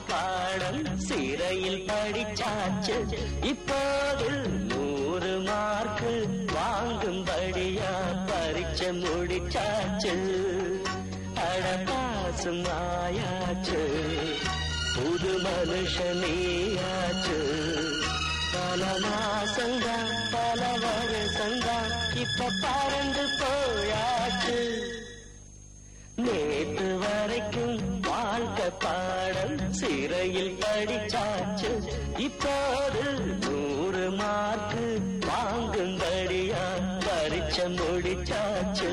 பாடம் சிறையில் படிச்சாச்சு இப்போது நூறு மார்க்கு வாங்கும்படியா பரீட்சை முடிச்சாச்சு அடபாசும் ஆயாச்சு புது மனுஷனேயாச்சு பல மாசங்கா பல வருஷங்கா இப்ப பறந்து போயாச்சு நேற்று வரைக்கும் வாழ்க்கை பாடம் சிறையில் படிச்சாச்சு இப்போது நூறு மார்க்கு வாங்கும்படியா பரீட்சை முடிச்சாச்சு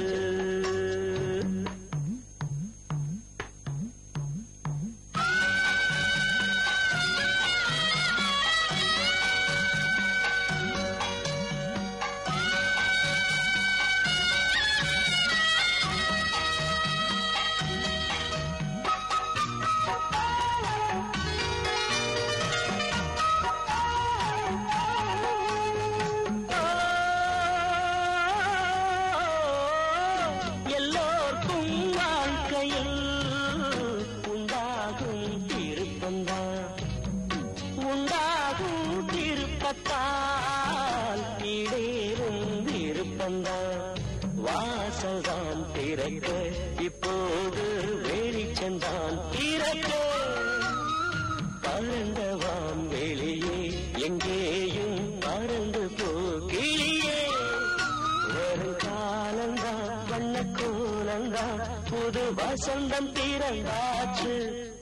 எல்லோர்க்கும் வாழ்க்கையில் உண்டாகும் திருப்பந்தான் உண்டாகும் திருப்பத்தால் இடேறும் விருப்பந்தான் வாசல்தான் திறக்க இப்போது வெளிச்சந்தான் திறக்க பறந்தவான் வெளியே எங்கேயும் பறந்து போகியே வரும் காலந்தான் வண்ண கோலந்தான் புது வசந்தம் பிறந்தாச்சு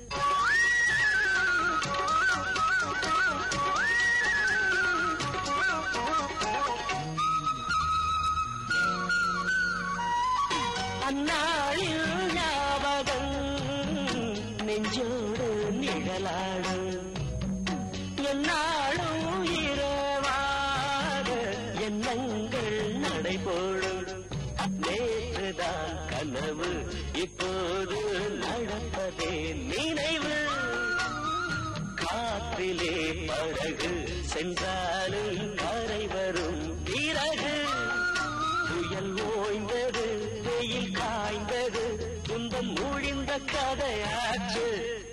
அந்நாளில் ஞாபகம் நெஞ்சோடு நிழலாடும் என்னாலும் இரவாக எண்ணங்கள் நடைபோடும் நேற்றுதான் கனவு இப்போது நடப்பதே நினைவு காற்றிலே படகு சென்றாலும் கரை வரும் பிறகு புயல் ஓய்ந்தது வெயில் காய்ந்தது துன்பம் மூழ்ந்த கதையாச்சு